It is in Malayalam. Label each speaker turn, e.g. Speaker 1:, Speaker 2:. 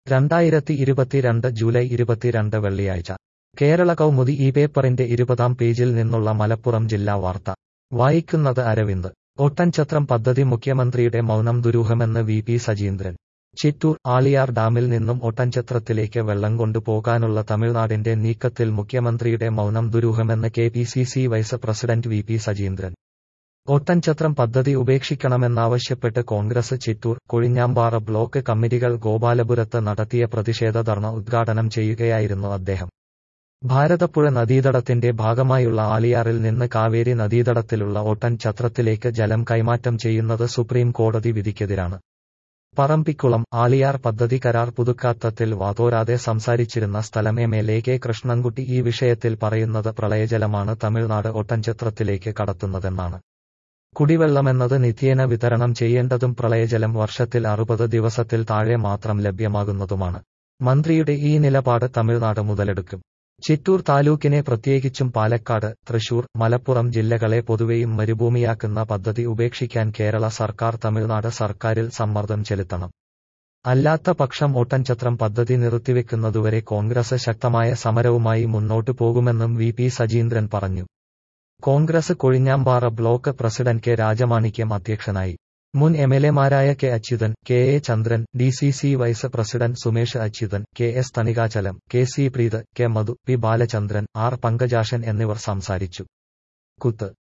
Speaker 1: രണ്ടായിരത്തി ഇരുപത്തിരണ്ട് ജൂലൈ ഇരുപത്തിരണ്ട് വെള്ളിയാഴ്ച കേരള കൗമുദി ഈ പേപ്പറിന്റെ ഇരുപതാം പേജിൽ നിന്നുള്ള മലപ്പുറം ജില്ലാ വാർത്ത വായിക്കുന്നത് അരവിന്ദ് ഒട്ടൻചത്രം പദ്ധതി മുഖ്യമന്ത്രിയുടെ മൗനം ദുരൂഹമെന്ന് വി പി സജീന്ദ്രൻ ചിറ്റൂർ ആളിയാർ ഡാമിൽ നിന്നും ഒട്ടൻചത്രത്തിലേക്ക് വെള്ളം കൊണ്ടുപോകാനുള്ള തമിഴ്നാടിന്റെ നീക്കത്തിൽ മുഖ്യമന്ത്രിയുടെ മൗനം ദുരൂഹമെന്ന് K P C C vice president V P Sajeendran Oddanchatram പദ്ധതി ഉപേക്ഷിക്കണമെന്നാവശ്യപ്പെട്ട് കോൺഗ്രസ് ചിറ്റൂർ കൊഴിഞ്ഞാമ്പാറ ബ്ലോക്ക് കമ്മിറ്റികൾ ഗോപാലപുരത്ത് നടത്തിയ പ്രതിഷേധ ധർണ ഉദ്ഘാടനം ചെയ്യുകയായിരുന്നു അദ്ദേഹം ഭാരതപ്പുഴ നദീതടത്തിന്റെ ഭാഗമായുള്ള ആളിയാറിൽ നിന്ന് കാവേരി നദീതടത്തിലുള്ള ഓട്ടൻ ചത്രത്തിലേക്ക് ജലം കൈമാറ്റം ചെയ്യുന്നത് സുപ്രീം കോടതി വിധിക്കെതിരാണ് പറമ്പിക്കുളം ആളിയാർ പദ്ധതി കരാർ പുതുക്കാത്തത്തിൽ വാതോരാതെ സംസാരിച്ചിരുന്ന സ്ഥലം M L A K Krishnankutty ഈ വിഷയത്തിൽ പറയുന്നത് പ്രളയജലമാണ് തമിഴ്നാട് ഒട്ടൻചത്രത്തിലേക്ക് കടത്തുന്നതെന്നാണ് കുടിവെള്ളമെന്നത് നിത്യേന വിതരണം ചെയ്യേണ്ടതും പ്രളയജലം വർഷത്തിൽ അറുപത് ദിവസത്തിൽ താഴെ മാത്രം ലഭ്യമാകുന്നതുമാണ് മന്ത്രിയുടെ ഈ നിലപാട് തമിഴ്നാട് മുതലെടുക്കും ചിറ്റൂർ താലൂക്കിനെ പ്രത്യേകിച്ചും പാലക്കാട് തൃശൂർ മലപ്പുറം ജില്ലകളെ പൊതുവെയും മരുഭൂമിയാക്കുന്ന പദ്ധതി ഉപേക്ഷിക്കാൻ കേരള സർക്കാർ തമിഴ്നാട് സർക്കാരിൽ സമ്മർദ്ദം ചെലുത്തണം അല്ലാത്ത പക്ഷം ഓട്ടൻചത്രം പദ്ധതി നിർത്തിവെക്കുന്നതുവരെ കോൺഗ്രസ് ശക്തമായ സമരവുമായി മുന്നോട്ടു പോകുമെന്നും വി പി സജീന്ദ്രൻ പറഞ്ഞു Congress Kozhinjampara block president K Rajamanickam അധ്യക്ഷനായി മുൻ എം എൽ എമാരായ K Achuthan K A Chandran D C C vice president Sumesh Achuthan K S Thanikachalam K C Preeth K Madhu P Balachandran R Pankajakshan എന്നിവർ സംസാരിച്ചു കുത്ത്